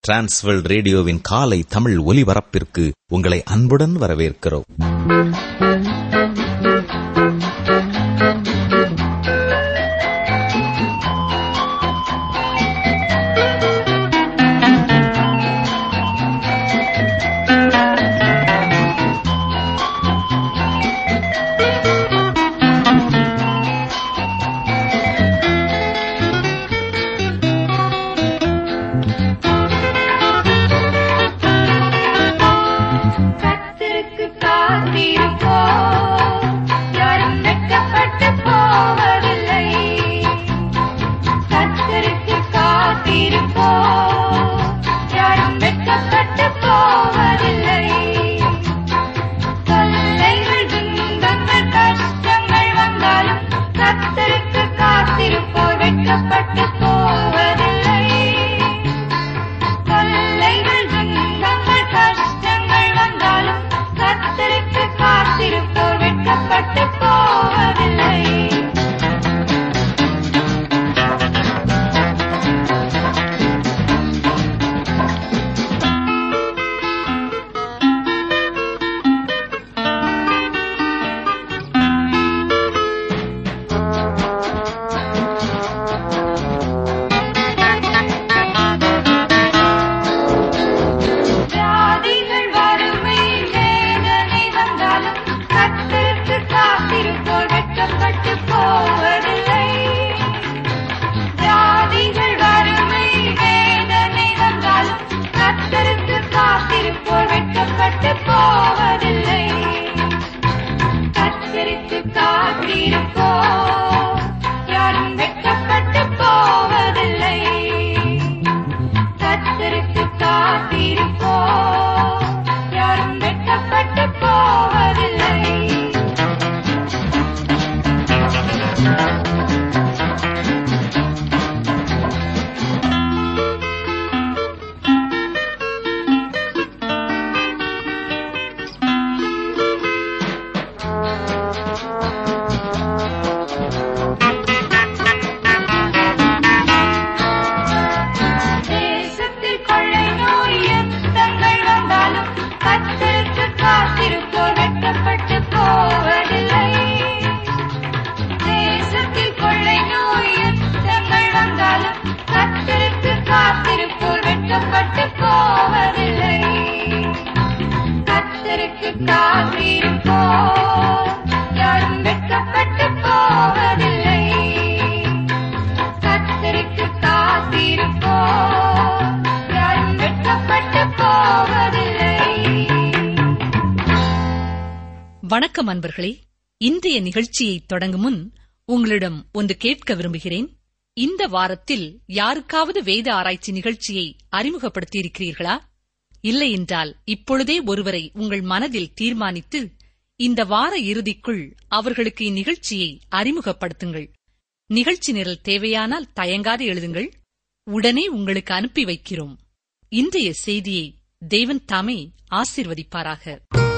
Transworld ரேடியோவின் காலை தமிழ் ஒலிபரப்பிற்கு உங்களை அன்புடன் வரவேற்கிறோம் கர்த்தருக்கு காத்திருப்போம். யாரும் வெட்கப்பட்டு போவதில்லை. கர்த்தருக்கு காத்திருப்போம். யாரும் வெட்கப்பட்டு போவதில்லை. தொல்லைகள், துன்பங்கள், கஷ்டங்கள் வந்தாலும் கர்த்தருக்கு காத்திருப்போர் வெட்கப்பட்டு போவதில்லை தொல்லைகள், துன்பங்கள், கஷ்டங்கள் வந்தாலும் கர்த்தருக்கு காத்திருப்போர் வெட்கப்பட்டு போவதில்லை வியாதிகள் வறுமை வேதனை வந்தாலும் கர்த்தருக்கு காத்திருப்போர் வெட்கப்பட்டு போவதில்லை வியாதிகள் வறுமை வேதனை வந்தாலும் கர்த்தருக்கு காத்திருப்போர் வெட்கப்பட்டு போவதில்லை கர்த்தருக்கு காத்திருப்போர் யாரும் வெட்கப்பட்டு போவதில்லை கர்த்தருக்கு காத்திருப்போ யாரும் வெட்கப்பட்டு போவதில்லை தேசத்தில் கொள்ளை நோய் யுத்தங்கள் வந்தாலும் கர்த்தருக்கு காத்திருப்போர் வெட்கப்பட்டு போவதில்லை தேசத்தில் கொள்ளை நோய் யுத்தங்கள் வந்தாலும் கர்த்தருக்கு காத்திருப்போர் வெட்கப்பட்டு போவதில்லை கர்த்தருக்கு காத்திருப்போர் யாரும் வெட்கப்பட்டு போவதில்லை கர்த்தருக்கு காத்திருப்போ யாரும் வெட்கப்பட்டு போவதில்லை வணக்கம் அன்பர்களே இன்றைய நிகழ்ச்சியை தொடங்கும் முன் உங்களிடம் ஒன்று கேட்க விரும்புகிறேன் இந்த வாரத்தில் யாருக்காவது வேத ஆராய்ச்சி நிகழ்ச்சியை அறிமுகப்படுத்தியிருக்கிறீர்களா இல்லை என்றால் இப்பொழுதே ஒருவரை உங்கள் மனதில் தீர்மானித்து இந்த வார இறுதிக்குள் அவர்களுக்கு இந்நிகழ்ச்சியை அறிமுகப்படுத்துங்கள் நிகழ்ச்சி நிரல் தேவையானால் தயங்காது எழுதுங்கள் உடனே உங்களுக்கு அனுப்பி வைக்கிறோம் இன்றைய செய்தியை தேவன் தாமே ஆசீர்வதிப்பாராக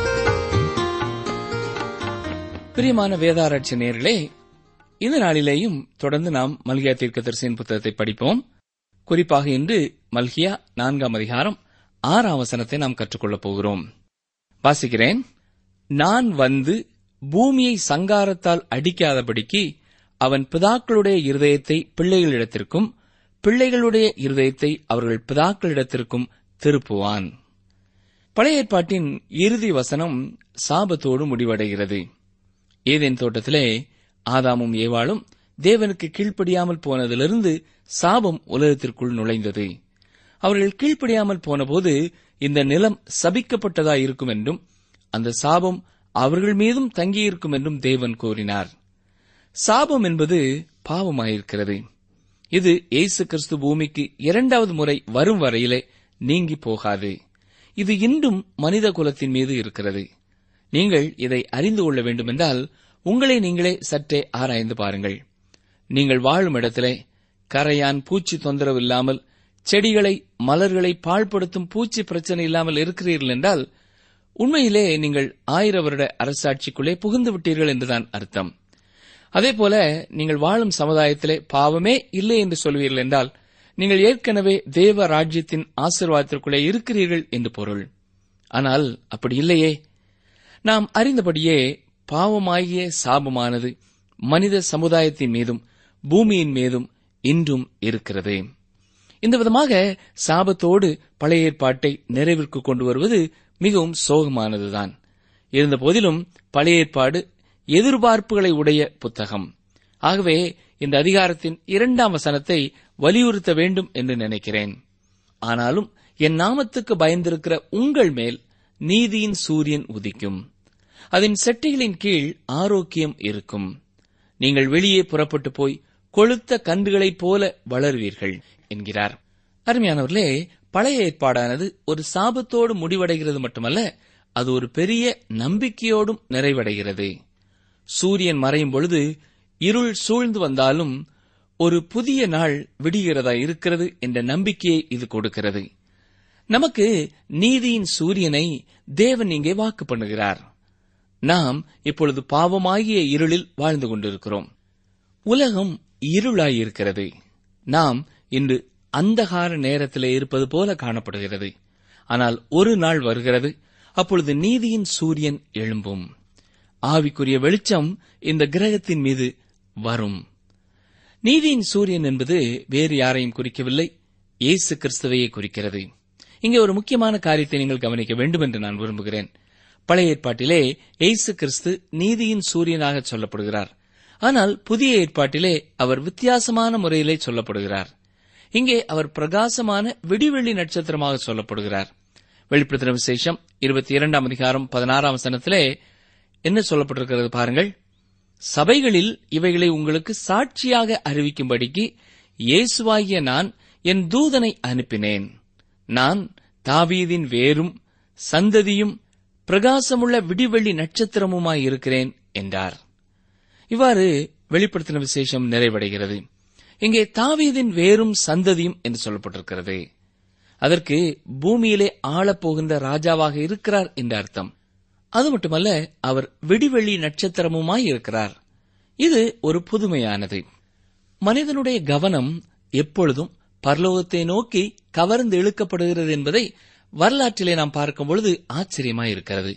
பிரியமான வேதாராய்ச்சி நேயர்களே இந்த நாளிலேயும் தொடர்ந்து நாம் மல்கியா தீர்க்கதரிசியின் புத்தகத்தை படிப்போம் குறிப்பாக இன்று மல்கியா நான்காம் அதிகாரம் ஆறாம் வசனத்தை நாம் கற்றுக்கொள்ளப் போகிறோம் வாசிக்கிறேன் நான் வந்து பூமியை சங்காரத்தால் அடிக்காதபடிக்கு அவன் பிதாக்களுடைய இருதயத்தை பிள்ளைகளிடத்திற்கும் பிள்ளைகளுடைய இருதயத்தை அவர்கள் பிதாக்களிடத்திற்கும் திருப்புவான் பழைய ஏற்பாட்டின் இறுதி வசனம் சாபத்தோடு முடிவடைகிறது ஏதேன் தோட்டத்திலே ஆதாமும் ஏவாளும் தேவனுக்கு கீழ்ப்படியாமல் போனதிலிருந்து சாபம் உலகத்திற்குள் நுழைந்தது அவர்கள் கீழ்ப்படியாமல் போனபோது இந்த நிலம் சபிக்கப்பட்டதா இருக்கும் என்றும் அந்த சாபம் அவர்கள் மீதும் தங்கியிருக்கும் என்றும் தேவன் கூறினார் சாபம் என்பது பாவமாயிருக்கிறது இது இயேசு கிறிஸ்து பூமிக்கு இரண்டாவது முறை வரும் வரையிலே நீங்கி போகாது இது இன்றும் மனித குலத்தின் மீது இருக்கிறது நீங்கள் இதை அறிந்து கொள்ள வேண்டுமென்றால் உங்களை நீங்களே சற்றே ஆராய்ந்து பாருங்கள் நீங்கள் வாழும் இடத்திலே கரையான் பூச்சி தொந்தரவு இல்லாமல் செடிகளை மலர்களை பாழ்படுத்தும் பூச்சி பிரச்சனை இல்லாமல் இருக்கிறீர்கள் என்றால் உண்மையிலே நீங்கள் ஆயிர வருட அரசாட்சிக்குள்ளே புகுந்து விட்டீர்கள் என்றுதான் அர்த்தம் அதேபோல நீங்கள் வாழும் சமுதாயத்திலே பாவமே இல்லை என்று சொல்வீர்கள் என்றால் நீங்கள் ஏற்கனவே தேவ ராஜ்யத்தின் ஆசீர்வாதத்திற்குள்ளே இருக்கிறீர்கள் என்று பொருள் ஆனால் அப்படி இல்லையே நாம் அறிந்தபடியே பாவமாகிய சாபமானது மனித சமுதாயத்தின் மீதும் பூமியின் மீதும் இன்றும் இருக்கிறது இந்த விதமாக சாபத்தோடு பழைய ஏற்பாட்டை நிறைவிற்கு கொண்டு வருவது மிகவும் சோகமானதுதான் இருந்தபோதிலும் பழைய ஏற்பாடு எதிர்பார்ப்புகளை உடைய புத்தகம் ஆகவே இந்த அதிகாரத்தின் இரண்டாம் வசனத்தை வலியுறுத்த வேண்டும் என்று நினைக்கிறேன் ஆனாலும் என் நாமத்துக்கு பயந்திருக்கிற உங்கள் மேல் நீதியின் சூரியன் உதிக்கும் அதன் செட்டைகளின் கீழ் ஆரோக்கியம் இருக்கும் நீங்கள் வெளியே புறப்பட்டு போய் கொளுத்த கன்றுகளைப் போல வளருவீர்கள் என்கிறார் அருமையானவர்களே பழைய ஏற்பாடானது ஒரு சாபத்தோடு முடிவடைகிறது மட்டுமல்ல அது ஒரு பெரிய நம்பிக்கையோடும் நிறைவடைகிறது சூரியன் மறையும் பொழுது இருள் சூழ்ந்து வந்தாலும் ஒரு புதிய நாள் விடுகிறதா இருக்கிறது என்ற நம்பிக்கையை இது கொடுக்கிறது நமக்கு நீதியின் சூரியனை தேவன் இங்கே வாக்கு பண்ணுகிறார் நாம் இப்பொழுது பாவமாகிய இருளில் வாழ்ந்து கொண்டிருக்கிறோம் உலகம் இருளாயிருக்கிறது நாம் இன்று அந்தகார நேரத்திலே இருப்பது போல காணப்படுகிறது ஆனால் ஒரு நாள் வருகிறது அப்பொழுது நீதியின் சூரியன் எழும்பும் ஆவிக்குரிய வெளிச்சம் இந்த கிரகத்தின் மீது வரும் நீதியின் சூரியன் என்பது வேறு யாரையும் குறிக்கவில்லை இயேசு கிறிஸ்துவையே குறிக்கிறது இங்கே ஒரு முக்கியமான காரியத்தை நீங்கள் கவனிக்க வேண்டும் என்று நான் விரும்புகிறேன் பழைய ஏற்பாட்டிலே இயேசு கிறிஸ்து நீதியின் சூரியனாக சொல்லப்படுகிறார் ஆனால் புதிய ஏற்பாட்டிலே அவர் வித்தியாசமான முறையிலே சொல்லப்படுகிறார் இங்கே அவர் பிரகாசமான விடிவெள்ளி நட்சத்திரமாக சொல்லப்படுகிறார் வெளிப்படுத்தின விசேஷம் இருபத்தி இரண்டாம் அதிகாரம் பதினாறாம் வசனத்திலே என்ன சொல்லப்பட்டிருக்கிறது பாருங்கள் சபைகளில் இவைகளை உங்களுக்கு சாட்சியாக அறிவிக்கும்படிக்கு இயேசுவாகிய நான் என் தூதனை அனுப்பினேன் நான் தாவீதின் வேரும் சந்ததியும் பிரகாசமுள்ள விடிவெள்ளி நட்சத்திரமுமாய் இருக்கிறேன் என்றார் இவ்வாறு வெளிப்படுத்தின விசேஷம் நிறைவடைகிறது இங்கே தாவீதின் வேரும் சந்ததியும் என்று சொல்லப்பட்டிருக்கிறது அதற்கு பூமியிலே ஆளப்போகின்ற ராஜாவாக இருக்கிறார் என்ற அர்த்தம் அது மட்டுமல்ல அவர் விடிவெள்ளி நட்சத்திரமுமாய் இருக்கிறார் இது ஒரு புதுமையானது மனிதனுடைய கவனம் எப்பொழுதும் பரலோகத்தை நோக்கி கவர்ந்து இழுக்கப்படுகிறது என்பதை வரலாற்றிலே நாம் பார்க்கும் பொழுது ஆச்சரியமாயிருக்கிறது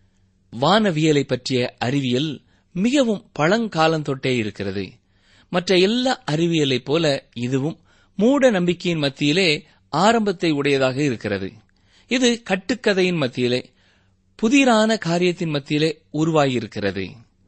வானவியலை பற்றிய அறிவியல் மிகவும் பழங்காலம் தொட்டே இருக்கிறது மற்ற எல்லா அறிவியலைப் போல இதுவும் மூட நம்பிக்கையின் மத்தியிலே ஆரம்பத்தை உடையதாக இருக்கிறது இது கட்டுக்கதையின் மத்தியிலே புதிரான காரியத்தின் மத்தியிலே உருவாகியிருக்கிறது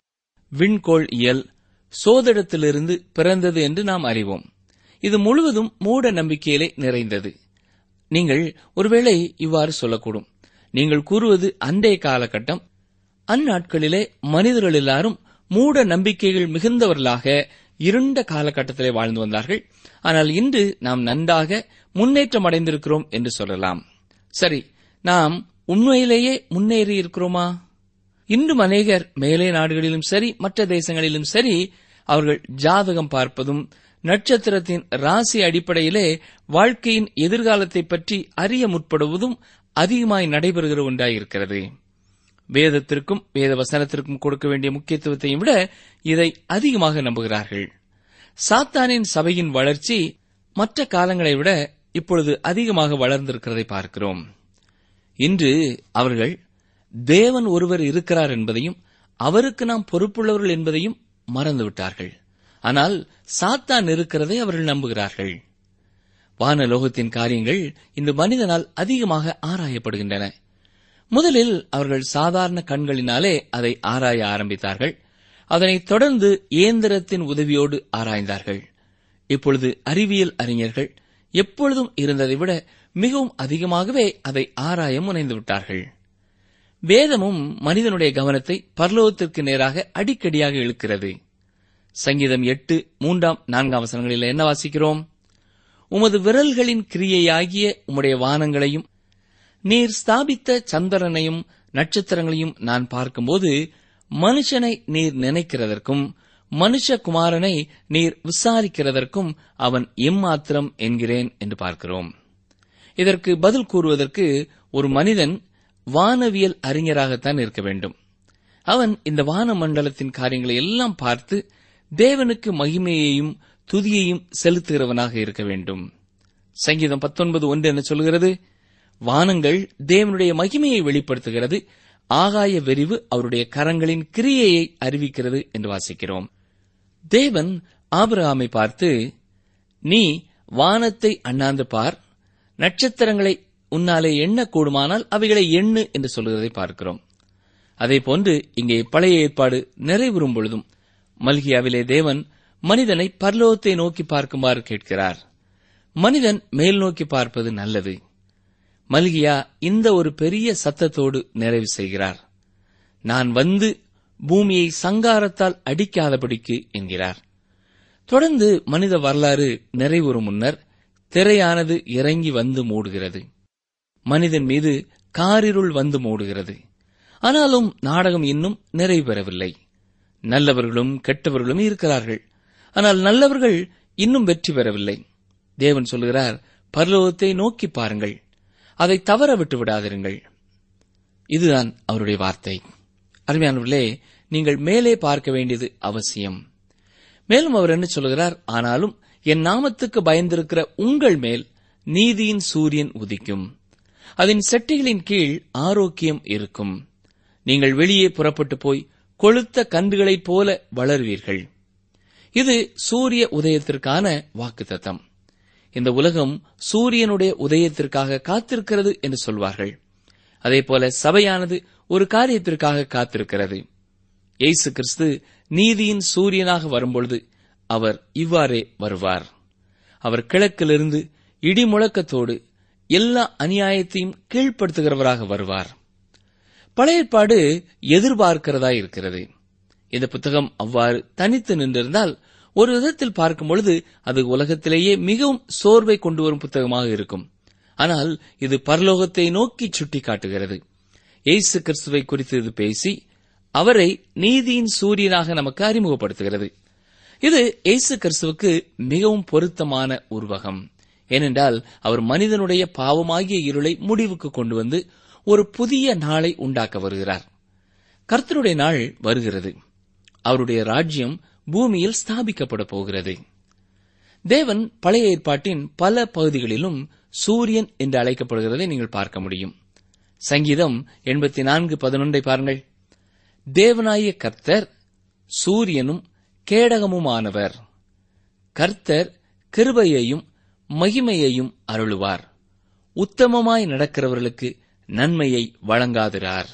விண்கோள் இயல் சோதிடத்திலிருந்து பிறந்தது என்று நாம் அறிவோம் இது முழுவதும் மூட நம்பிக்கையிலே நிறைந்தது நீங்கள் ஒருவேளை இவ்வாறு சொல்லக்கூடும் நீங்கள் கூறுவது அன்றைய காலகட்டம் அந்நாட்களிலே மனிதர்கள் எல்லாரும் மூட நம்பிக்கைகள் மிகுந்தவர்களாக இருண்ட காலகட்டத்திலே வாழ்ந்து வந்தார்கள் ஆனால் இன்று நாம் நன்றாக முன்னேற்றம் அடைந்திருக்கிறோம் என்று சொல்லலாம் சரி நாம் உண்மையிலேயே முன்னேறி இருக்கிறோமா இன்றும் அநேகர் மேலே நாடுகளிலும் சரி மற்ற தேசங்களிலும் சரி அவர்கள் ஜாதகம் பார்ப்பதும் நட்சத்திரத்தின் ராசி அடிப்படையிலே வாழ்க்கையின் எதிர்காலத்தை பற்றி அறிய முற்படுவதும் அதிகமாய் நடைபெறுகிற ஒன்றாயிருக்கிறது வேதத்திற்கும் வேத வசனத்திற்கும் கொடுக்க வேண்டிய முக்கியத்துவத்தையும் விட இதை அதிகமாக நம்புகிறார்கள் சாத்தானின் சபையின் வளர்ச்சி மற்ற காலங்களை விட இப்பொழுது அதிகமாக வளர்ந்திருக்கிறதை பார்க்கிறோம் இன்று அவர்கள் தேவன் ஒருவர் இருக்கிறார் என்பதையும் அவருக்கு நாம் பொறுப்புள்ளவர்கள் என்பதையும் மறந்துவிட்டார்கள் ஆனால் சாத்தான் இருக்கிறதை அவர்கள் நம்புகிறார்கள் வானலோகத்தின் காரியங்கள் இந்த மனிதனால் அதிகமாக ஆராயப்படுகின்றன முதலில் அவர்கள் சாதாரண கண்களினாலே அதை ஆராய ஆரம்பித்தார்கள் அதனைத் தொடர்ந்து இயந்திரத்தின் உதவியோடு ஆராய்ந்தார்கள் இப்பொழுது அறிவியல் அறிஞர்கள் எப்பொழுதும் இருந்ததை விட மிகவும் அதிகமாகவே அதை ஆராய முனைந்து விட்டார்கள் வேதமும் மனிதனுடைய கவனத்தை பரலோகத்திற்கு நேராக அடிக்கடியாக இழுக்கிறது சங்கீதம் எட்டு மூன்றாம் நான்காம் வசனங்களில் என்ன வாசிக்கிறோம் உமது விரல்களின் கிரியையாகிய உம்முடைய வானங்களையும் நீர் ஸ்தாபித்த சந்திரனையும் நட்சத்திரங்களையும் நான் பார்க்கும்போது மனுஷனை நீர் நினைக்கிறதற்கும் மனுஷகுமாரனை நீர் விசாரிக்கிறதற்கும் அவன் எம்மாத்திரம் என்கிறேன் என்று பார்க்கிறோம் இதற்கு பதில் கூறுவதற்கு ஒரு மனிதன் வானவியல் அறிஞராகத்தான் இருக்க வேண்டும் அவன் இந்த வான மண்டலத்தின் காரியங்களை எல்லாம் பார்த்து தேவனுக்கு மகிமையையும் துதியையும் செலுத்துகிறவனாக இருக்க வேண்டும் சங்கீதம் பத்தொன்பது ஒன்று என்ன சொல்கிறது வானங்கள் தேவனுடைய மகிமையை வெளிப்படுத்துகிறது ஆகாய வெறிவு அவருடைய கரங்களின் கிரியையை அறிவிக்கிறது என்று வாசிக்கிறோம் தேவன் ஆபிரகாமை பார்த்து நீ வானத்தை அண்ணாந்து பார் நட்சத்திரங்களை உன்னாலே எண்ணக்கூடுமானால் அவைகளை எண்ணு என்று சொல்கிறதை பார்க்கிறோம் அதேபோன்று இங்கே பழைய ஏற்பாடு நிறைவுறும் பொழுதும் மல்கியாவிலே தேவன் மனிதனை பரலோகத்தை நோக்கி பார்க்குமாறு கேட்கிறார் மனிதன் மேல் நோக்கி பார்ப்பது நல்லது மல்கியா இந்த ஒரு பெரிய சத்தத்தோடு நிறைவு செய்கிறார் நான் வந்து பூமியை சங்காரத்தால் அடிக்காதபடிக்கு என்கிறார் தொடர்ந்து மனித வரலாறு நிறைவுறும் முன்னர் திரையானது இறங்கி வந்து மூடுகிறது மனிதன் மீது காரிருள் வந்து மூடுகிறது ஆனாலும் நாடகம் இன்னும் நிறைவு பெறவில்லை நல்லவர்களும் கெட்டவர்களும் இருக்கிறார்கள் ஆனால் நல்லவர்கள் இன்னும் வெற்றி பெறவில்லை தேவன் சொல்கிறார் பரலோகத்தை நோக்கி பாருங்கள் அதை தவற விட்டு விடாதிருங்கள் இதுதான் அவருடைய வார்த்தை அருமையானவர்களே நீங்கள் மேலே பார்க்க வேண்டியது அவசியம் மேலும் அவர் என்ன சொல்கிறார் ஆனாலும் என் நாமத்துக்கு பயந்திருக்கிற உங்கள் மேல் நீதியின் சூரியன் உதிக்கும் அதன் செட்டிகளின் கீழ் ஆரோக்கியம் இருக்கும் நீங்கள் வெளியே புறப்பட்டு போய் கொளுத்த கன்றுகளைப் போல வளருவீர்கள் இது சூரிய உதயத்திற்கான வாக்குத்தத்தம் இந்த உலகம் சூரியனுடைய உதயத்திற்காக காத்திருக்கிறது என்று சொல்வார்கள் அதேபோல சபையானது ஒரு காரியத்திற்காக காத்திருக்கிறது இயேசு கிறிஸ்து நீதியின் சூரியனாக வரும்பொழுது அவர் இவ்வாறே வருவார் அவர் கிழக்கிலிருந்து இடி முழக்கத்தோடு எல்லா அநியாயத்தையும் கீழ்ப்படுத்துகிறவராக வருவார் பழைய ஏற்பாடு எதிர்பார்க்கிறதா இருக்கிறது இந்த புத்தகம் அவ்வாறு தனித்து நின்றிருந்தால் ஒரு விதத்தில் பார்க்கும் பொழுது அது உலகத்திலேயே மிகவும் சோர்வை கொண்டு வரும் புத்தகமாக இருக்கும் ஆனால் இது பரலோகத்தை நோக்கி சுட்டி காட்டுகிறது இயேசு கிறிஸ்துவை குறித்து இது பேசி அவரை நீதியின் சூரியனாக நமக்கு அறிமுகப்படுத்துகிறது இது இயேசு கிறிஸ்துவுக்கு மிகவும் பொருத்தமான உருவகம் ஏனென்றால் அவர் மனிதனுடைய பாவமாகிய இருளை முடிவுக்கு கொண்டு வந்து ஒரு புதிய நாளை உண்டாக்க வருகிறார் கர்த்தருடைய நாள் வருகிறது அவருடைய ராஜ்யம் பூமியில் ஸ்தாபிக்கப்பட போகிறது தேவன் பழைய ஏற்பாட்டின் பல பகுதிகளிலும் சூரியன் என்று அழைக்கப்படுகிறதை நீங்கள் பார்க்க முடியும் சங்கீதம் எண்பத்தி நான்கு பதினொன்றை பாருங்கள் தேவனாய கர்த்தர் சூரியனும் கேடகமுமானவர் கர்த்தர் கிருபையையும் மகிமையையும் அருளுவார் உத்தமமாய் நடக்கிறவர்களுக்கு நன்மையை வழங்காதிரார்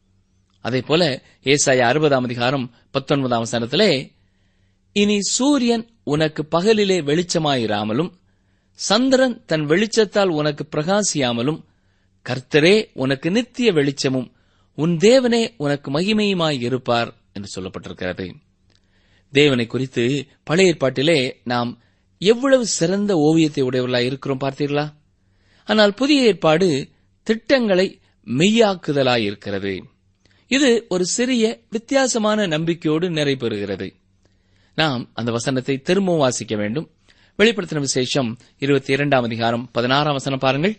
அதேபோல ஏசாய அறுபதாம் அதிகாரம் பத்தொன்பதாம் சனத்திலே இனி சூரியன் உனக்கு பகலிலே வெளிச்சமாயிராமலும் சந்திரன் தன் வெளிச்சத்தால் உனக்கு பிரகாசியாமலும் கர்த்தரே உனக்கு நித்திய வெளிச்சமும் உன் தேவனே உனக்கு மகிமையுமாய் இருப்பார் என்று சொல்லப்பட்டிருக்கிறது தேவனை குறித்து பழைய ஏற்பாட்டிலே நாம் எவ்வளவு சிறந்த ஓவியத்தை உடையவர்களாய் இருக்கிறோம் பார்த்தீர்களா ஆனால் புதிய ஏற்பாடு திட்டங்களை மெய்யாக்குதலாய் இருக்கிறது இது ஒரு சிறிய வித்தியாசமான நம்பிக்கையோடு நிறைபெறுகிறது நாம் அந்த வசனத்தை திரும்பவும் வாசிக்க வேண்டும் வெளிப்படுத்தின விசேஷம் இருபத்தி இரண்டாம் அதிகாரம் பதினாறாம் வசனம் பாருங்கள்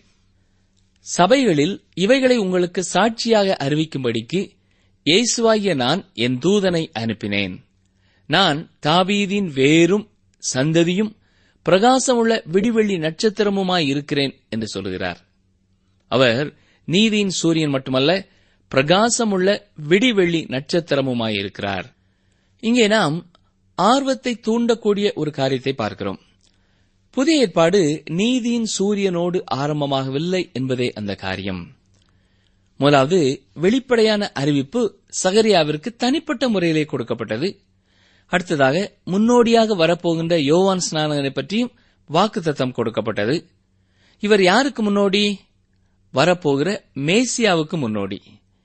சபைகளில் இவைகளை உங்களுக்கு சாட்சியாக அறிவிக்கும்படிக்கு இயேசுவாகிய நான் என் தூதனை அனுப்பினேன் நான் தாவீதின் வேரும் சந்ததியும் பிரகாசமுள்ள விடிவெள்ளி நட்சத்திரமுமாய் இருக்கிறேன் என்று சொல்கிறார் அவர் நீதியின் சூரியன் மட்டுமல்ல பிரகாசமுள்ள விடிவெள்ளி நட்சத்திரமுமாய் இருக்கிறார் இங்கே நாம் ஆர்வத்தை தூண்டக்கூடிய ஒரு காரியத்தை பார்க்கிறோம் புதிய ஏற்பாடு நீதியின் சூரியனோடு ஆரம்பமாகவில்லை என்பதே அந்த காரியம் முதலாவது வெளிப்படையான அறிவிப்பு சகரியாவிற்கு தனிப்பட்ட முறையிலே கொடுக்கப்பட்டது அடுத்ததாக முன்னோடியாக வரப்போகின்ற யோவான் ஸ்நானகனை பற்றியும் வாக்குத்தத்தம் கொடுக்கப்பட்டது இவர் யாருக்கு முன்னோடி வரப்போகிற மேசியாவுக்கு முன்னோடி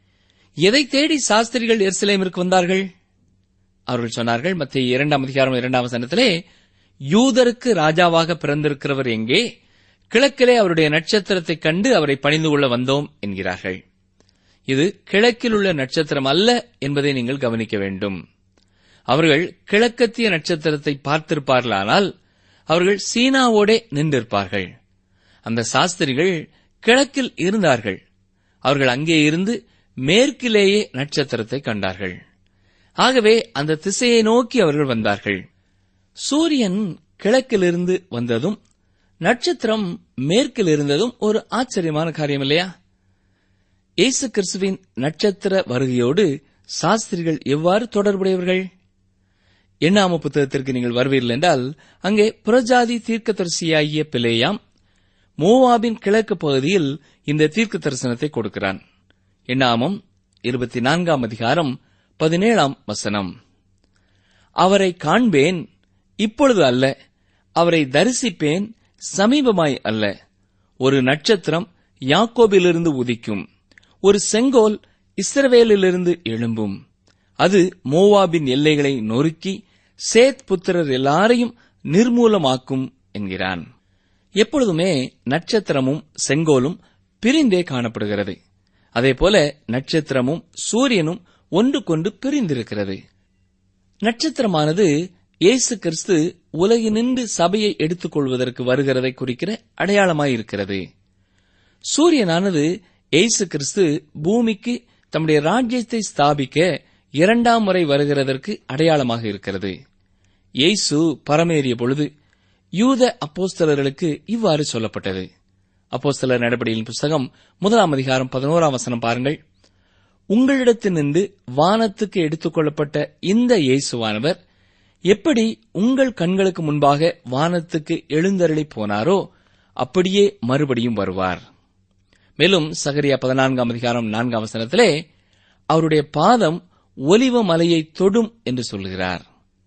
எதை தேடி சாஸ்திரிகள் எருசலேமிற்கு வந்தார்கள் அவர்கள் சொன்னார்கள் மத்திய இரண்டாம் அதிகாரம் இரண்டாம் வசனத்திலே யூதருக்கு ராஜாவாக பிறந்திருக்கிறவர் எங்கே கிழக்கிலே அவருடைய நட்சத்திரத்தைக் கண்டு அவரை பணிந்து கொள்ள வந்தோம் என்கிறார்கள் இது கிழக்கில் உள்ள நட்சத்திரம் அல்ல என்பதை நீங்கள் கவனிக்க வேண்டும் அவர்கள் கிழக்கத்திய நட்சத்திரத்தை பார்த்திருப்பார்களானால் அவர்கள் சீனாவோடே நின்றிருப்பார்கள் அந்த சாஸ்திரிகள் கிழக்கில் இருந்தார்கள் அவர்கள் அங்கே இருந்து மேற்கிலேயே நட்சத்திரத்தை கண்டார்கள் ஆகவே அந்த திசையை நோக்கி அவர்கள் வந்தார்கள் சூரியன் கிழக்கிலிருந்து வந்ததும் நட்சத்திரம் மேற்கில் இருந்ததும் ஒரு ஆச்சரியமான காரியம் இல்லையா இயேசு கிறிஸ்துவின் நட்சத்திர வருகையோடு சாஸ்திரிகள் எவ்வாறு தொடர்புடையவர்கள் எண்ணாம புத்தகத்திற்கு நீங்கள் வருவீர்கள் என்றால் அங்கே புறஜாதி தீர்க்கதரிசியாகிய பிளேயாம் மோவாபின் கிழக்கு பகுதியில் இந்த தீர்க்க தரிசனத்தை கொடுக்கிறான் எண்ணாமம் இருபத்தி நான்காம் அதிகாரம் பதினேழாம் வசனம் அவரை காண்பேன் இப்பொழுது அல்ல அவரை தரிசிப்பேன் சமீபமாய் அல்ல ஒரு நட்சத்திரம் யாக்கோபிலிருந்து உதிக்கும் ஒரு செங்கோல் இஸ்ரவேலிலிருந்து எழும்பும் அது மோவாபின் எல்லைகளை நொறுக்கி சேத் புத்திரர் எல்லாரையும் நிர்மூலமாக்கும் என்கிறான் எப்பொழுதுமே நட்சத்திரமும் செங்கோலும் பிரிந்தே காணப்படுகிறது அதேபோல நட்சத்திரமும் சூரியனும் ஒன்றுக்கொன்று பிரிந்திருக்கிறது நட்சத்திரமானது இயேசு கிறிஸ்து உலகினின்று சபையை எடுத்துக் கொள்வதற்கு வருகிறதை குறிக்கிற அடையாளமாயிருக்கிறது சூரியனானது இயேசு கிறிஸ்து பூமிக்கு தம்முடைய ராஜ்யத்தை ஸ்தாபிக்க இரண்டாம் முறை வருகிறதற்கு அடையாளமாக இருக்கிறது இயேசு பரமேறிய பொழுது யூத அப்போஸ்தலர்களுக்கு இவ்வாறு சொல்லப்பட்டது அப்போஸ்தலர் நடபடியின் புஸ்தகம் முதலாம் அதிகாரம் பதினோராம் வசனம் பாருங்கள் உங்களிடத்தினின்று வானத்துக்கு எடுத்துக் கொள்ளப்பட்ட இந்த இயேசுவானவர் எப்படி உங்கள் கண்களுக்கு முன்பாக வானத்துக்கு எழுந்தருளி போனாரோ அப்படியே மறுபடியும் வருவார் மேலும் சகரியா பதினான்காம் அதிகாரம் நான்காம் வசனத்திலே அவருடைய பாதம் ஒலிவ மலையை தொடும் என்று சொல்கிறார்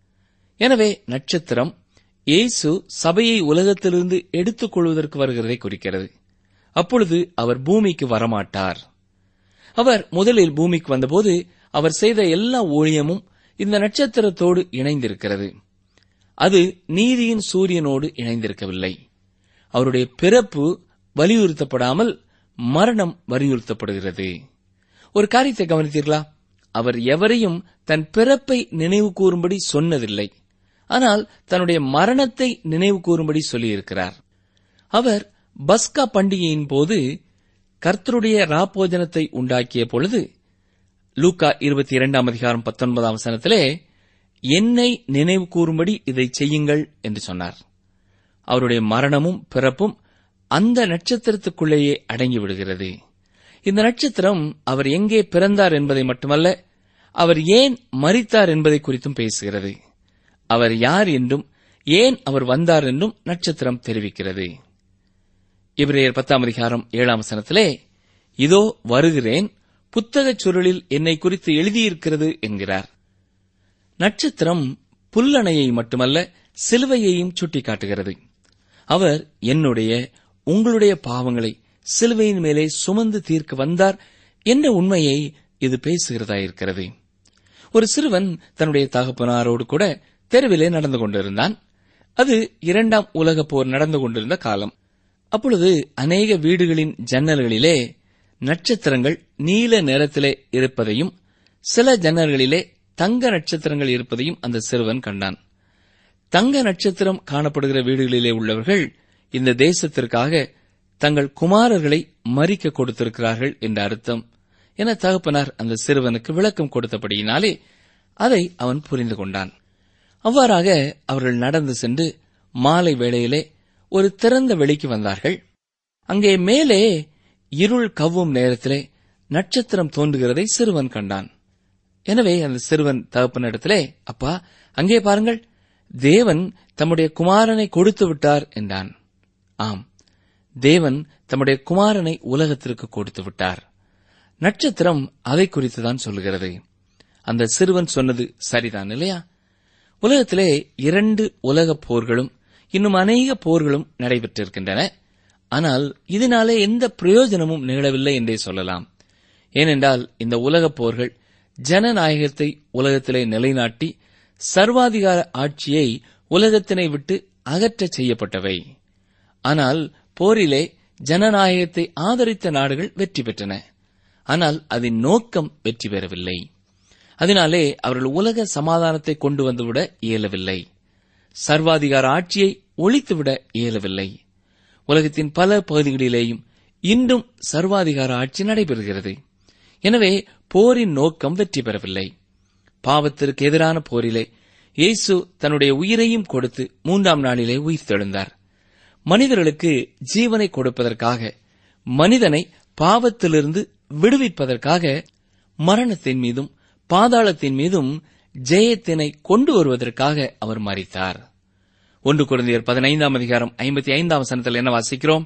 எனவே நட்சத்திரம் இயேசு சபையை உலகத்திலிருந்து எடுத்துக் கொள்வதற்கு வருகிறதை குறிக்கிறது அப்பொழுது அவர் பூமிக்கு வரமாட்டார் அவர் முதலில் பூமிக்கு வந்தபோது அவர் செய்த எல்லா ஊழியமும் இந்த நட்சத்திரத்தோடு இணைந்திருக்கிறது அது நீதியின் சூரியனோடு இணைந்திருக்கவில்லை அவருடைய பிறப்பு வலியுறுத்தப்படாமல் மரணம் வலியுறுத்தப்படுகிறது ஒரு காரியத்தை கவனித்தீர்களா அவர் எவரையும் தன் பிறப்பை நினைவு கூறும்படி சொன்னதில்லை ஆனால் தன்னுடைய மரணத்தை நினைவு கூறும்படி சொல்லியிருக்கிறார் அவர் பஸ்கா பண்டிகையின் போது கர்த்தருடைய ராப்போஜனத்தை உண்டாக்கிய பொழுது லூக்கா இருபத்தி இரண்டாம் அதிகாரம் பத்தொன்பதாம் வசனத்திலே என்னை நினைவு கூறும்படி இதை செய்யுங்கள் என்று சொன்னார் அவருடைய மரணமும் பிறப்பும் அந்த நட்சத்திரத்துக்குள்ளேயே அடங்கிவிடுகிறது இந்த நட்சத்திரம் அவர் எங்கே பிறந்தார் என்பதை மட்டுமல்ல அவர் ஏன் மரித்தார் என்பதை குறித்தும் பேசுகிறது அவர் யார் என்றும் ஏன் அவர் வந்தார் என்றும் நட்சத்திரம் தெரிவிக்கிறது இவரையர் பத்தாம் அதிகாரம் ஏழாம் வசனத்திலே இதோ வருகிறேன் புத்தகச் சுருளில் என்னை குறித்து எழுதியிருக்கிறது என்கிறார் நட்சத்திரம் புல்லணையை மட்டுமல்ல சிலுவையையும் சுட்டிக்காட்டுகிறது அவர் என்னுடைய உங்களுடைய பாவங்களை சிலுவையின் மேலே சுமந்து தீர்க்க வந்தார் என்ற உண்மையை இது பேசுகிறதாயிருக்கிறது ஒரு சிறுவன் தன்னுடைய தகப்பனாரோடு கூட தெருவிலே நடந்து கொண்டிருந்தான் அது இரண்டாம் உலகப் போர் நடந்து கொண்டிருந்த காலம் அப்பொழுது அநேக வீடுகளின் ஜன்னல்களிலே நட்சத்திரங்கள் நீல நிறத்திலே இருப்பதையும் சில ஜன்னல்களிலே தங்க நட்சத்திரங்கள் இருப்பதையும் அந்த சிறுவன் கண்டான் தங்க நட்சத்திரம் காணப்படுகிற வீடுகளிலே உள்ளவர்கள் இந்த தேசத்திற்காக தங்கள் குமாரர்களை மறிக்க கொடுத்திருக்கிறார்கள் என்ற அர்த்தம் என தகப்பனார் அந்த சிறுவனுக்கு விளக்கம் கொடுத்தபடியினாலே அதை அவன் புரிந்து கொண்டான் அவ்வாறாக அவர்கள் நடந்து சென்று மாலை வேளையிலே ஒரு திறந்த வெளிக்கு வந்தார்கள் அங்கே மேலே இருள் கவ்வும் நேரத்திலே நட்சத்திரம் தோன்றுகிறதை சிறுவன் கண்டான் எனவே அந்த சிறுவன் தகப்பனிடத்திலே அப்பா அங்கே பாருங்கள் தேவன் தம்முடைய குமாரனை கொடுத்து விட்டார் என்றான் ஆம் தேவன் தம்முடைய குமாரனை உலகத்திற்கு கொடுத்து விட்டார் நட்சத்திரம் அதை குறித்துதான் சொல்லுகிறது அந்த சிறுவன் சொன்னது சரிதான் இல்லையா உலகத்திலே இரண்டு உலகப் போர்களும் இன்னும் அநேக போர்களும் நடைபெற்றிருக்கின்றன ஆனால் இதனாலே எந்த பிரயோஜனமும் நிகழவில்லை என்றே சொல்லலாம் ஏனென்றால் இந்த உலகப் போர்கள் ஜனநாயகத்தை உலகத்திலே நிலைநாட்டி சர்வாதிகார ஆட்சியை உலகத்தினை விட்டு அகற்றச் செய்யப்பட்டவை ஆனால் போரிலே ஜனநாயகத்தை ஆதரித்த நாடுகள் வெற்றி பெற்றன ஆனால் அதன் நோக்கம் வெற்றி பெறவில்லை அதனாலே அவர்கள் உலக சமாதானத்தை கொண்டு வந்துவிட இயலவில்லை சர்வாதிகார ஆட்சியை ஒழித்துவிட இயலவில்லை உலகத்தின் பல பகுதிகளிலேயும் இன்றும் சர்வாதிகார ஆட்சி நடைபெறுகிறது எனவே போரின் நோக்கம் வெற்றி பெறவில்லை பாவத்திற்கு எதிரான போரிலே இயேசு தன்னுடைய உயிரையும் கொடுத்து மூன்றாம் நாளிலே உயிர் தெழுந்தார் மனிதர்களுக்கு ஜீவனை கொடுப்பதற்காக மனிதனை பாவத்திலிருந்து விடுவிப்பதற்காக மரணத்தின் மீதும் பாதாளத்தின் மீதும் ஜெயத்தினை கொண்டு வருவதற்காக அவர் மறித்தார் ஒன்று குழந்தையர் பதினைந்தாம் அதிகாரம் ஐம்பத்தி ஐந்தாம் வசனத்தில் என்ன வாசிக்கிறோம்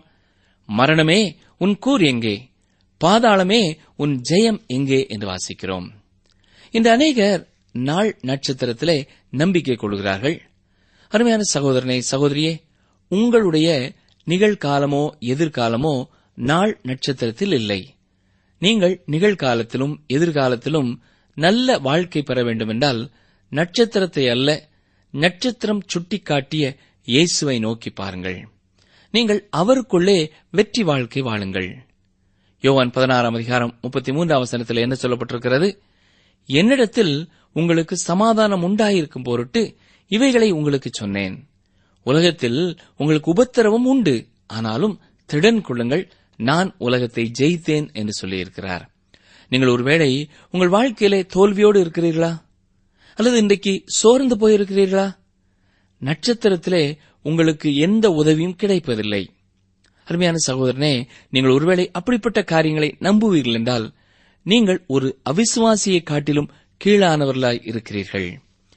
மரணமே உன் கூர் எங்கே பாதாளமே உன் ஜெயம் எங்கே என்று வாசிக்கிறோம் இந்த அநேகர் நாள் நட்சத்திரத்திலே நம்பிக்கை கொள்கிறார்கள் அருமையான சகோதரனே சகோதரியே உங்களுடைய நிகழ்காலமோ எதிர்காலமோ நாள் நட்சத்திரத்தில் இல்லை நீங்கள் நிகழ்காலத்திலும் எதிர்காலத்திலும் நல்ல வாழ்க்கை பெற வேண்டுமென்றால் நட்சத்திரத்தை அல்ல நட்சத்திரம் சுட்டிக்காட்டிய இயேசுவை நோக்கி பாருங்கள் நீங்கள் அவருக்குள்ளே வெற்றி வாழ்க்கை வாழுங்கள் யோவான் பதினாறாம் அதிகாரம் முப்பத்தி மூன்றாம் வசனத்தில் என்ன சொல்லப்பட்டிருக்கிறது என்னிடத்தில் உங்களுக்கு சமாதானம் உண்டாயிருக்கும் பொருட்டு இவைகளை உங்களுக்கு சொன்னேன் உலகத்தில் உங்களுக்கு உபத்திரவம் உண்டு ஆனாலும் திடன் கொள்ளுங்கள் நான் உலகத்தை ஜெயித்தேன் என்று சொல்லியிருக்கிறார் நீங்கள் ஒருவேளை உங்கள் வாழ்க்கையிலே தோல்வியோடு இருக்கிறீர்களா அல்லது இன்றைக்கு சோர்ந்து போயிருக்கிறீர்களா நட்சத்திரத்திலே உங்களுக்கு எந்த உதவியும் கிடைப்பதில்லை அருமையான சகோதரனே நீங்கள் ஒருவேளை அப்படிப்பட்ட காரியங்களை நம்புவீர்கள் என்றால் நீங்கள் ஒரு அவிசுவாசியை காட்டிலும் கீழானவர்களாய் இருக்கிறீர்கள்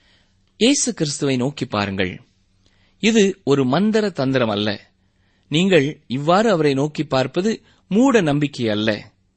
இயேசு கிறிஸ்துவை நோக்கி பாருங்கள் இது ஒரு மந்திர தந்திரம் அல்ல நீங்கள் இவ்வாறு அவரை நோக்கி பார்ப்பது மூட நம்பிக்கை அல்ல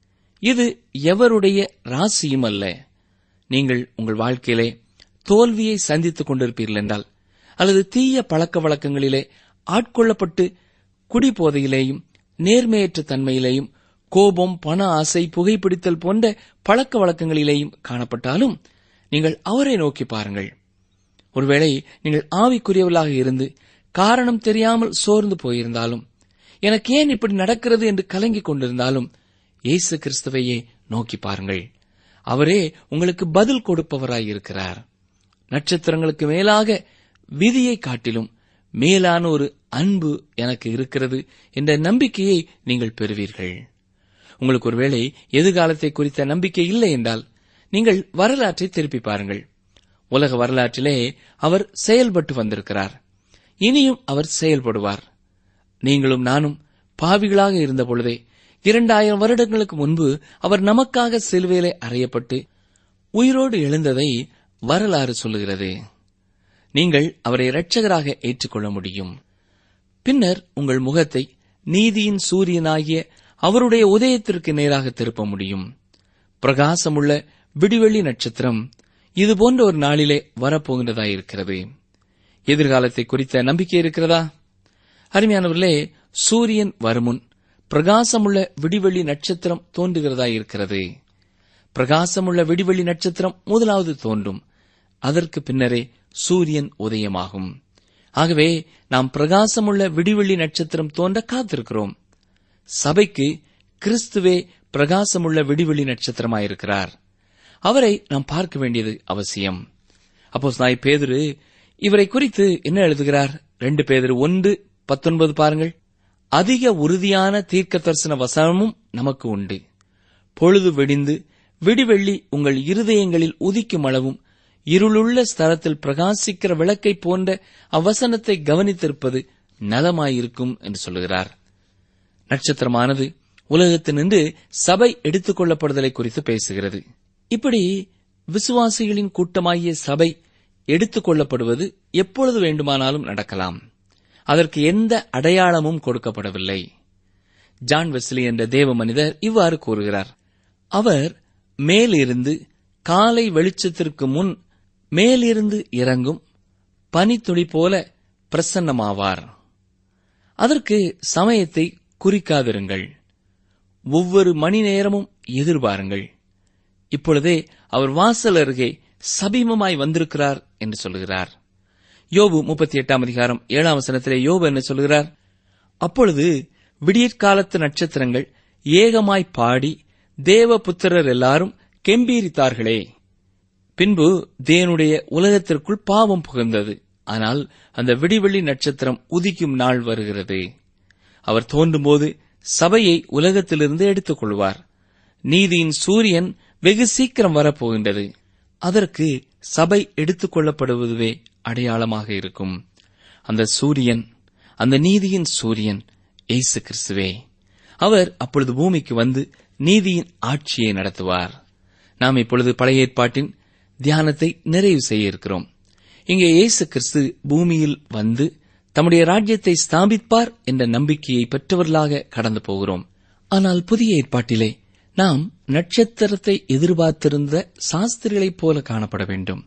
இது எவருடைய ராசியும் அல்ல நீங்கள் உங்கள் வாழ்க்கையிலே தோல்வியை சந்தித்துக் கொண்டிருப்பீர்கள் என்றால் அல்லது தீய பழக்க வழக்கங்களிலே ஆட்கொள்ளப்பட்டு குடிபோதையிலேயும் நேர்மையற்ற தன்மையிலேயும் கோபம் பண ஆசை புகைப்பிடித்தல் போன்ற பழக்க வழக்கங்களிலேயும் காணப்பட்டாலும் நீங்கள் அவரை நோக்கி பாருங்கள் ஒருவேளை நீங்கள் ஆவிக்குரியவர்களாக இருந்து காரணம் தெரியாமல் சோர்ந்து போயிருந்தாலும் எனக்கு ஏன் இப்படி நடக்கிறது என்று கலங்கிக் கொண்டிருந்தாலும் இயேசு கிறிஸ்துவையே நோக்கி பாருங்கள் அவரே உங்களுக்கு பதில் கொடுப்பவராய் இருக்கிறார் நட்சத்திரங்களுக்கு மேலாக விதியை காட்டிலும் மேலான ஒரு அன்பு எனக்கு இருக்கிறது என்ற நம்பிக்கையை நீங்கள் பெறுவீர்கள் உங்களுக்கு ஒருவேளை எதிர்காலத்தை குறித்த நம்பிக்கை இல்லை என்றால் நீங்கள் வரலாற்றை திருப்பி பாருங்கள் உலக வரலாற்றிலே அவர் செயல்பட்டு வந்திருக்கிறார் இனியும் அவர் செயல்படுவார் நீங்களும் நானும் பாவிகளாக இருந்த பொழுதே இரண்டாயிரம் வருடங்களுக்கு முன்பு அவர் நமக்காக சிலுவையிலே அறையப்பட்டு உயிரோடு எழுந்ததை வரலாறு சொல்லுகிறது நீங்கள் அவரை இரட்சகராக ஏற்றுக்கொள்ள முடியும் பின்னர் உங்கள் முகத்தை நீதியின் சூரியனாகிய அவருடைய உதயத்திற்கு நேராக திருப்ப முடியும் பிரகாசமுள்ள விடிவெள்ளி நட்சத்திரம் இது போன்ற ஒரு நாளிலே வரப்போகின்றதாயிருக்கிறது எதிர்காலத்தை குறித்த நம்பிக்கை இருக்கிறதா அருமையானவர்களே சூரியன் வருமுன் பிரகாசமுள்ள விடிவெள்ளி நட்சத்திரம் தோன்றுகிறதாயிருக்கிறது பிரகாசமுள்ள விடிவெள்ளி நட்சத்திரம் முதலாவது தோன்றும் அதற்கு பின்னரே சூரியன் உதயமாகும் ஆகவே நாம் பிரகாசமுள்ள விடிவெள்ளி நட்சத்திரம் தோன்ற காத்திருக்கிறோம் சபைக்கு கிறிஸ்துவே பிரகாசமுள்ள விடிவெளி நட்சத்திரமாயிருக்கிறார் அவரை நாம் பார்க்க வேண்டியது அவசியம் அப்போ நாய் பேதுரு இவரை குறித்து என்ன எழுதுகிறார் ரெண்டு பேதரு ஒன்று பத்தொன்பது பாருங்கள் அதிக உறுதியான தீர்க்க தரிசன வசனமும் நமக்கு உண்டு பொழுது வெடிந்து விடிவெள்ளி உங்கள் இருதயங்களில் உதிக்கும் அளவும் இருளுள்ள ஸ்தலத்தில் பிரகாசிக்கிற விளக்கை போன்ற அவ்வசனத்தை கவனித்திருப்பது நலமாயிருக்கும் என்று சொல்லுகிறார் நட்சத்திரமானது உலகத்தினின்று சபை எடுத்துக் கொள்ளப்படுதலை குறித்து பேசுகிறது இப்படி விசுவாசிகளின் கூட்டமாகிய சபை எடுத்துக் கொள்ளப்படுவது எப்பொழுது வேண்டுமானாலும் நடக்கலாம் அதற்கு எந்த அடையாளமும் கொடுக்கப்படவில்லை ஜான் வெஸ்லி என்ற தேவ மனிதர் இவ்வாறு கூறுகிறார் அவர் மேலிருந்து காலை வெளிச்சத்திற்கு முன் மேலிருந்து இறங்கும் பனித்துளி போல பிரசன்னமாவார் அதற்கு சமயத்தை குறிக்காதிருங்கள் ஒவ்வொரு மணி நேரமும் எதிர்பாருங்கள் இப்பொழுதே அவர் வாசல் அருகே சபீமமாய் வந்திருக்கிறார் என்று சொல்லுகிறார் யோபு முப்பத்தி எட்டாம் அதிகாரம் ஏழாம் வசனத்திலே யோபு என்ன சொல்கிறார் அப்பொழுது விடியற்காலத்து நட்சத்திரங்கள் ஏகமாய் பாடி தேவ புத்திரர் எல்லாரும் கெம்பீரித்தார்களே பின்பு தேவனுடைய உலகத்திற்குள் பாவம் புகுந்தது ஆனால் அந்த விடிவெள்ளி நட்சத்திரம் உதிக்கும் நாள் வருகிறது அவர் தோன்றும்போது சபையை உலகத்திலிருந்து எடுத்துக் கொள்வார் நீதியின் சூரியன் வெகு சீக்கிரம் வரப்போகின்றது அதற்கு சபை எடுத்துக் கொள்ளப்படுவதுவே அடையாளமாக இருக்கும் அந்த சூரியன் அந்த நீதியின் சூரியன் இயேசு கிறிஸ்துவே அவர் அப்பொழுது பூமிக்கு வந்து நீதியின் ஆட்சியை நடத்துவார் நாம் இப்பொழுது பழைய ஏற்பாட்டின் தியானத்தை நிறைவு செய்ய இருக்கிறோம் இங்கே இயேசு கிறிஸ்து பூமியில் வந்து தம்முடைய ராஜ்யத்தை ஸ்தாபிப்பார் என்ற நம்பிக்கையை பெற்றவர்களாக கடந்து போகிறோம் ஆனால் புதிய ஏற்பாட்டிலே நாம் நட்சத்திரத்தை எதிர்பார்த்திருந்த சாஸ்திரிகளைப் போல காணப்பட வேண்டும்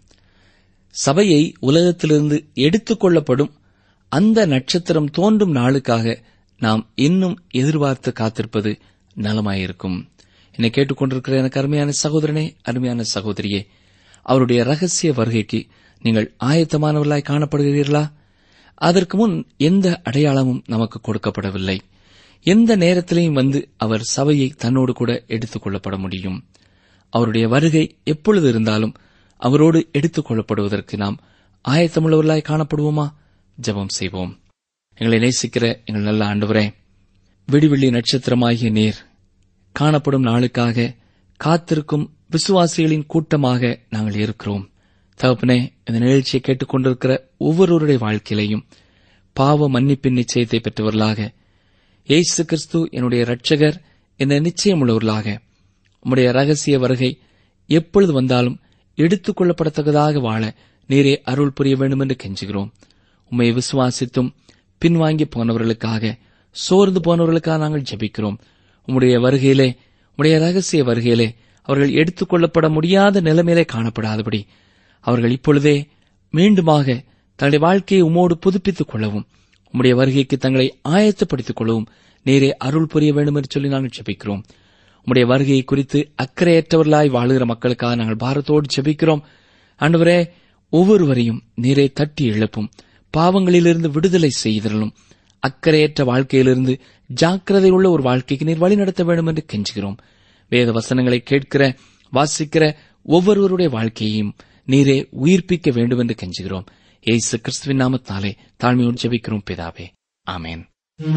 சபையை உலகத்திலிருந்து எடுத்துக் கொள்ளப்படும் அந்த நட்சத்திரம் தோன்றும் நாளுக்காக நாம் இன்னும் எதிர்பார்த்து காத்திருப்பது நலமாயிருக்கும் என்னை கேட்டுக்கொண்டிருக்கிற எனக்கு அருமையான சகோதரனே அருமையான சகோதரியே அவருடைய ரகசிய வருகைக்கு நீங்கள் ஆயத்தமானவர்களாய் காணப்படுகிறீர்களா அதற்கு முன் எந்த அடையாளமும் நமக்கு கொடுக்கப்படவில்லை எந்த நேரத்திலையும் வந்து அவர் சபையை தன்னோடு கூட எடுத்துக் கொள்ளப்பட முடியும் அவருடைய வருகை எப்பொழுது இருந்தாலும் அவரோடு எடுத்துக் கொள்ளப்படுவதற்கு நாம் ஆயத்தமுள்ளவர்களாய் காணப்படுவோமா ஜெபம் செய்வோம் எங்களை நேசிக்கிற எங்கள் நல்ல ஆண்டவரே விடிவெள்ளி நட்சத்திரமாகிய நீர் காணப்படும் நாளுக்காக காத்திருக்கும் விசுவாசிகளின் கூட்டமாக நாங்கள் இருக்கிறோம் தகப்பனே இந்த நிகழ்ச்சியை கேட்டுக்கொண்டிருக்கிற ஒவ்வொருவருடைய வாழ்க்கையிலையும் பாவ மன்னிப்பின் நிச்சயத்தை பெற்றவர்களாக இயேசு கிறிஸ்து என்னுடைய இரட்சகர் என்ற நிச்சயம் உள்ளவர்களாக உம்முடைய ரகசிய வருகை எப்பொழுது வந்தாலும் எடுத்துக் கொள்ளப்படத்தக்கதாக வாழ நீரே அருள் புரிய வேண்டும் என்று கெஞ்சுகிறோம் உம்மை விசுவாசித்தும் பின்வாங்கி போனவர்களுக்காக சோர்ந்து போனவர்களுக்காக நாங்கள் ஜெபிக்கிறோம் உம்முடைய வருகையிலே உம்முடைய ரகசிய வருகையிலே அவர்கள் எடுத்துக் கொள்ளப்பட முடியாத நிலைமையிலே காணப்படாதபடி அவர்கள் இப்பொழுதே மீண்டுமாக தங்களுடைய வாழ்க்கையை உம்மோடு புதுப்பித்துக் கொள்ளவும் உம்முடைய வருகைக்கு தங்களை ஆயத்தப்படுத்திக் கொள்ளவும் நேரே அருள் புரிய வேண்டும் என்று சொல்லி நாங்கள் ஜெபிக்கிறோம் உம்முடைய வருகையை குறித்து அக்கறையற்றவர்களாய் வாழுகிற மக்களுக்காக நாங்கள் பாரத்தோடு ஜெபிக்கிறோம் ஆண்டவரே ஒவ்வொருவரையும் நீரே தட்டி எழுப்பும் பாவங்களிலிருந்து விடுதலை செய்தலும் அக்கறையற்ற வாழ்க்கையிலிருந்து ஜாக்கிரதை உள்ள ஒரு வாழ்க்கைக்கு நீர் வழிநடத்த வேண்டும் என்று கெஞ்சுகிறோம் வேத வசனங்களை கேட்கிற வாசிக்கிற ஒவ்வொருவருடைய வாழ்க்கையையும் நீரே உயிர்ப்பிக்க வேண்டும் என்று கெஞ்சுகிறோம் ஏசு கிறிஸ்துவின் நாமத்தாலே தாழ்மையோடு ஜெபிக்கிறோம் பிதாவே ஆமேன்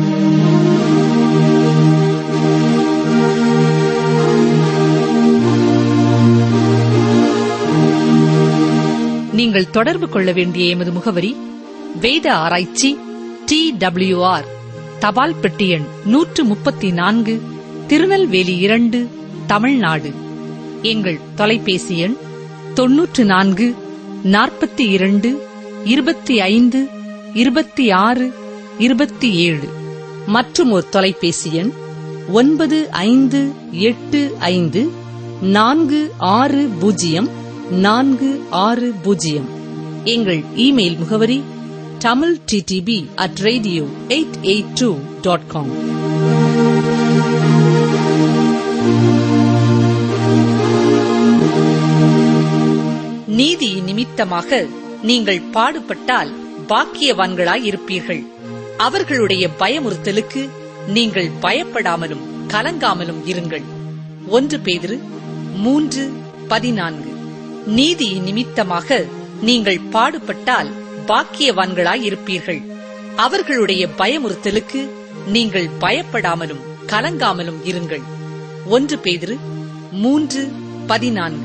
நீங்கள் தொடர்பு கொள்ள வேண்டிய எமது முகவரி வேத ஆராய்ச்சி டி ஆர் தபால் பெட்டி எண் நூற்று முப்பத்தி நான்கு திருநெல்வேலி இரண்டு தமிழ்நாடு எங்கள் தொலைபேசி எண் தொன்னூற்று நான்கு நாற்பத்தி இரண்டு இருபத்தி ஐந்து இருபத்தி ஆறு இருபத்தி ஏழு மற்றும் ஒரு தொலைபேசி எண் ஒன்பது ஐந்து எட்டு ஐந்து நான்கு ஆறு பூஜ்ஜியம் நான்கு ஆறு பூஜ்ஜியம் எங்கள் இமெயில் முகவரி Tamil DTP at radio eight eight two dot com நீதி நிமித்தமாக நீங்கள் பாடுபட்டால் பாக்கியவான்களாய் இருப்பீர்கள் அவர்களுடைய பயமுறுத்தலுக்கு நீங்கள் பயப்படாமலும் கலங்காமலும் இருங்கள் ஒன்று பேதிரு மூன்று பதினான்கு நீதி நிமித்தமாக நீங்கள் பாடுபட்டால் பாக்கியவான்களாய் இருப்பீர்கள் அவர்களுடைய பயமுறுத்தலுக்கு நீங்கள் பயப்படாமலும் கலங்காமலும் இருங்கள் ஒன்று பேதிரு மூன்று பதினான்கு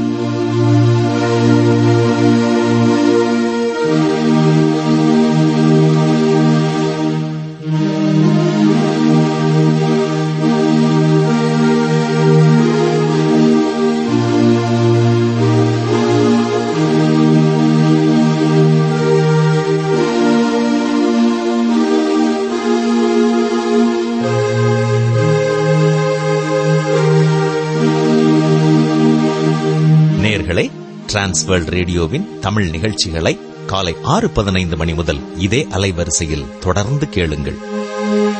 நேர்களே டிரான்ஸ்வேர்ல்ட் ரேடியோவின் தமிழ் நிகழ்ச்சிகளை காலை ஆறு பதினைந்து மணி முதல் இதே அலைவரிசையில் தொடர்ந்து கேளுங்கள்